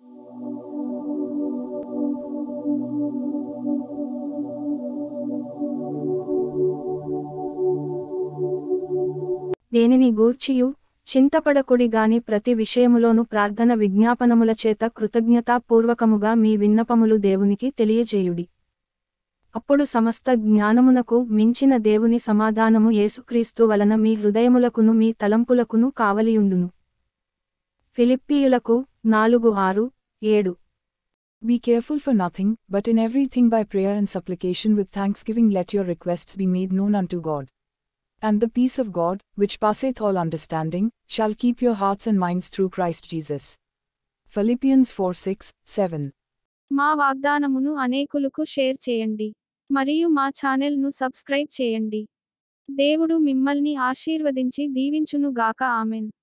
దేనిని గూర్చియు చింతపడకుడి గాని ప్రతి విషయములోను ప్రార్థన విజ్ఞాపనముల చేత కృతజ్ఞతాపూర్వకముగా మీ విన్నపములు దేవునికి తెలియజేయుడి అప్పుడు సమస్త జ్ఞానమునకు మించిన దేవుని సమాధానము యేసుక్రీస్తు వలన మీ హృదయములకును మీ తలంపులకును కావలియుండును ఫిలిప్పీయులకు నాలుగు ఆరు ఏడు Be careful for nothing, but in everything by prayer and supplication with thanksgiving let your requests be made known unto God. And the peace of God, which passeth all understanding, shall keep your hearts and minds through Christ Jesus. Philippians 4 6 7. మా వాగ్దానమును అనేకులకు share చేయండి మరియు మా ఛానెల్ను subscribe చేయండి దేవుడు మిమ్మల్ని ఆశీర్వదించి దీవించును గాక ఆమెన్